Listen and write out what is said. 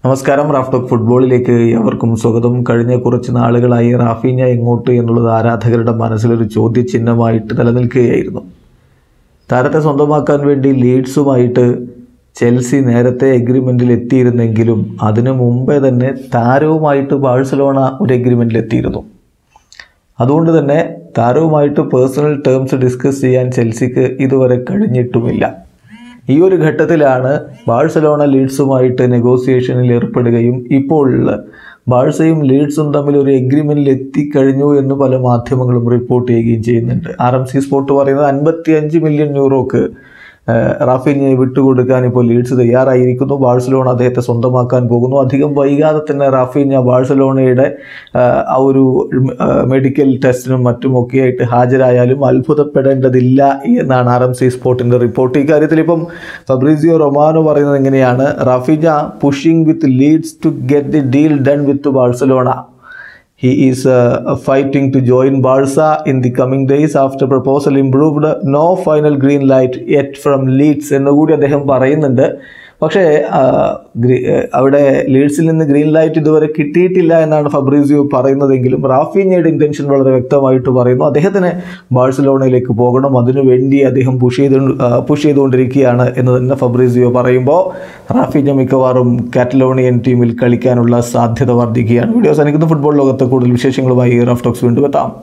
നമസ്കാരം റാഫ്റ്റോക്ക് ഫുട്ബോളിലേക്ക് എവർക്കും സ്വാഗതം കഴിഞ്ഞ കുറച്ച് നാളുകളായി റാഫീഞ്ഞ എങ്ങോട്ട് എന്നുള്ളത് ആരാധകരുടെ മനസ്സിലൊരു ചോദ്യചിഹ്നമായിട്ട് നിലനിൽക്കുകയായിരുന്നു താരത്തെ സ്വന്തമാക്കാൻ വേണ്ടി ലീഡ്സുമായിട്ട് ചെൽസി നേരത്തെ എഗ്രിമെൻറ്റിൽ എത്തിയിരുന്നെങ്കിലും അതിനു മുമ്പേ തന്നെ താരവുമായിട്ട് ബാഴ്സലോണ ഒരു എഗ്രിമെൻറ്റിൽ എത്തിയിരുന്നു അതുകൊണ്ട് തന്നെ താരവുമായിട്ട് പേഴ്സണൽ ടേംസ് ഡിസ്കസ് ചെയ്യാൻ ചെൽസിക്ക് ഇതുവരെ കഴിഞ്ഞിട്ടുമില്ല ഈ ഒരു ഘട്ടത്തിലാണ് ബാഴ്സലോണ ലീഡ്സുമായിട്ട് നെഗോസിയേഷനിൽ ഏർപ്പെടുകയും ഇപ്പോൾ ബാഴ്സയും ലീഡ്സും തമ്മിൽ ഒരു എഗ്രിമെൻറ്റിൽ എത്തിക്കഴിഞ്ഞു എന്ന് പല മാധ്യമങ്ങളും റിപ്പോർട്ട് ചെയ്യുകയും ചെയ്യുന്നുണ്ട് ആർ എം സി സ്പോർട്ട് പറയുന്നത് അൻപത്തി അഞ്ച് മില്യൺ യൂറോക്ക് റാഫിനെ വിട്ടുകൊടുക്കാൻ ഇപ്പോൾ ലീഡ്സ് തയ്യാറായിരിക്കുന്നു ബാഴ്സലോണ അദ്ദേഹത്തെ സ്വന്തമാക്കാൻ പോകുന്നു അധികം വൈകാതെ തന്നെ റാഫിഞ്ഞ ബാഴ്സലോണയുടെ ആ ഒരു മെഡിക്കൽ ടെസ്റ്റിനും മറ്റുമൊക്കെ ആയിട്ട് ഹാജരായാലും അത്ഭുതപ്പെടേണ്ടതില്ല എന്നാണ് ആർ എം സി സ്പോർട്ടിൻ്റെ റിപ്പോർട്ട് ഇക്കാര്യത്തിൽ ഇപ്പം ഫബ്രീസിയോ റൊമാനോ പറയുന്നത് എങ്ങനെയാണ് Raphinha pushing with Leeds to get the deal done with Barcelona He is uh, fighting to join Barca in the coming days after proposal improved. No final green light yet from Leeds എന്നുകൂടി അദ്ദേഹം പറയുന്നുണ്ട് പക്ഷേ ആ, ഗ്രീ- ആ, അവിടെ ലീഡ്സിൽ നിന്ന് green light ഇതുവരെ കിട്ടിയിട്ടില്ല എന്നാണ് ഫബ്രീസിയോ പറയുന്നതെങ്കിലും റാഫീഞ്ഞയുടെ ഇൻറ്റൻഷൻ വളരെ വ്യക്തമായിട്ട് പറയുന്നു അദ്ദേഹത്തിന് ബാഴ്സലോണയിലേക്ക് പോകണം അതിനു വേണ്ടി അദ്ദേഹം പുഷ് ചെയ്ത് പുഷ് ചെയ്തുകൊണ്ടിരിക്കുകയാണ് എന്ന് തന്നെ ഫബ്രീസിയോ പറയുമ്പോൾ റാഫീഞ്ഞ മിക്കവാറും കാറ്റലോണിയൻ ടീമിൽ കളിക്കാനുള്ള സാധ്യത വർദ്ധിക്കുകയാണ് വീഡിയോ സാധിക്കുന്ന ഫുട്ബോൾ ലോകത്തെ കൂടുതൽ വിശേഷങ്ങളുമായി റഫ് ടോക്സ് വീണ്ടും എത്താം